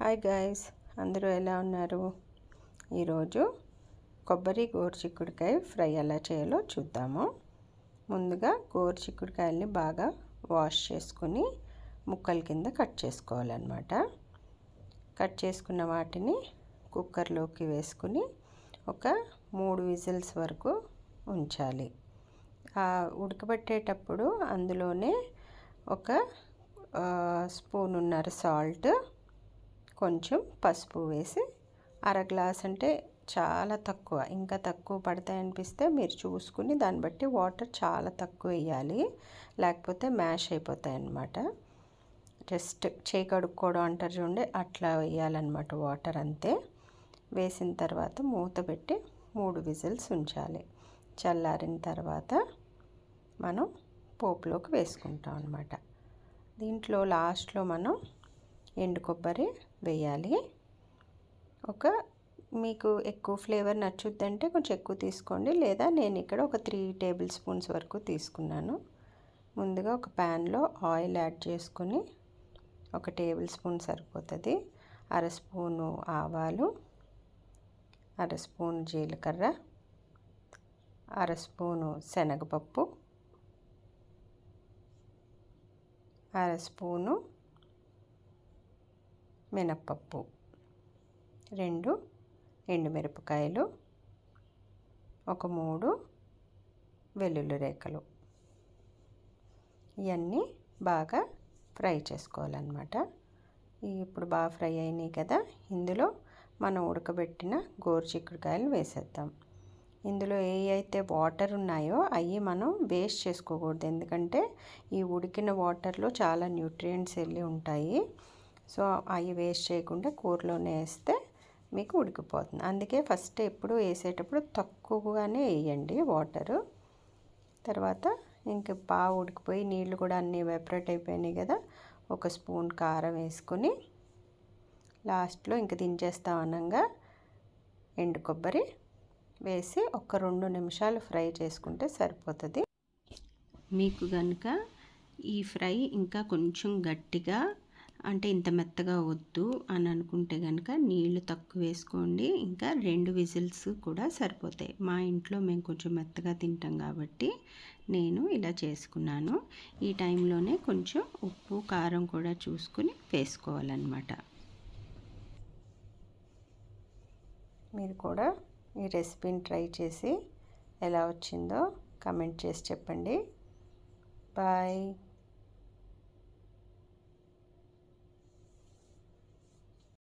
hi guys అందరూ ఎలా ఉన్నారు ఈరోజు కొబ్బరి గోరుచిక్కుడుకాయ ఫ్రై ఎలా చేయాలో చూద్దాము ముందుగా గోరుచిక్కుడుకాయల్ని బాగా వాష్ చేసుకుని ముక్కల కింద కట్ చేసుకోవాలన్నమాట కట్ చేసుకున్న వాటిని కుక్కర్లోకి వేసుకుని ఒక మూడు విజిల్స్ వరకు ఉంచాలి ఉడకబెట్టేటప్పుడు అందులోనే ఒక స్పూన్ ఉన్నర సాల్ట్ కొంచెం పసుపు వేసి అర గ్లాస్ అంటే చాలా తక్కువ ఇంకా తక్కువ పడతాయి అనిపిస్తే మీరు చూసుకుని దాన్ని బట్టి వాటర్ చాలా తక్కువ వేయాలి లేకపోతే మ్యాష్ అయిపోతాయి అన్నమాట జస్ట్ చేయి కడుక్కోవడం అంటారు చూడండి అట్లా వేయాలన్నమాట వాటర్ అంతే వేసిన తర్వాత మూత పెట్టి మూడు విజిల్స్ ఉంచాలి చల్లారిన తర్వాత మనం పోపులోకి వేసుకుంటాం అనమాట దీంట్లో లాస్ట్లో మనం ఎండు కొబ్బరి వేయాలి ఒక మీకు ఎక్కువ ఫ్లేవర్ నచ్చుద్దంటే కొంచెం ఎక్కువ తీసుకోండి లేదా నేను ఇక్కడ ఒక త్రీ టేబుల్ స్పూన్స్ వరకు తీసుకున్నాను ముందుగా ఒక ప్యాన్లో ఆయిల్ యాడ్ చేసుకుని ఒక టేబుల్ స్పూన్ సరిపోతుంది అర స్పూను ఆవాలు అర స్పూన్ జీలకర్ర అర స్పూను శనగపప్పు అర స్పూను మినప్పప్పు రెండు ఎండుమిరపకాయలు ఒక మూడు వెల్లుల్లి రేఖలు ఇవన్నీ బాగా ఫ్రై చేసుకోవాలన్నమాట ఇప్పుడు బాగా ఫ్రై అయినాయి కదా ఇందులో మనం ఉడకబెట్టిన గోరుచిక్కుడుకాయలు వేసేద్దాం ఇందులో ఏ అయితే వాటర్ ఉన్నాయో అవి మనం వేస్ట్ చేసుకోకూడదు ఎందుకంటే ఈ ఉడికిన వాటర్లో చాలా న్యూట్రియంట్స్ వెళ్ళి ఉంటాయి సో అవి వేస్ట్ చేయకుండా కూరలోనే వేస్తే మీకు ఉడికిపోతుంది అందుకే ఫస్ట్ ఎప్పుడు వేసేటప్పుడు తక్కువగానే వేయండి వాటరు తర్వాత ఇంక బాగా ఉడికిపోయి నీళ్ళు కూడా అన్నీ వెపరేట్ అయిపోయినాయి కదా ఒక స్పూన్ కారం వేసుకొని లాస్ట్లో ఇంక దించేస్తాం అనగా ఎండు కొబ్బరి వేసి ఒక రెండు నిమిషాలు ఫ్రై చేసుకుంటే సరిపోతుంది మీకు కనుక ఈ ఫ్రై ఇంకా కొంచెం గట్టిగా అంటే ఇంత మెత్తగా వద్దు అని అనుకుంటే కనుక నీళ్లు తక్కువ వేసుకోండి ఇంకా రెండు విజిల్స్ కూడా సరిపోతాయి మా ఇంట్లో మేము కొంచెం మెత్తగా తింటాం కాబట్టి నేను ఇలా చేసుకున్నాను ఈ టైంలోనే కొంచెం ఉప్పు కారం కూడా చూసుకుని వేసుకోవాలన్నమాట మీరు కూడా ఈ రెసిపీని ట్రై చేసి ఎలా వచ్చిందో కమెంట్ చేసి చెప్పండి బాయ్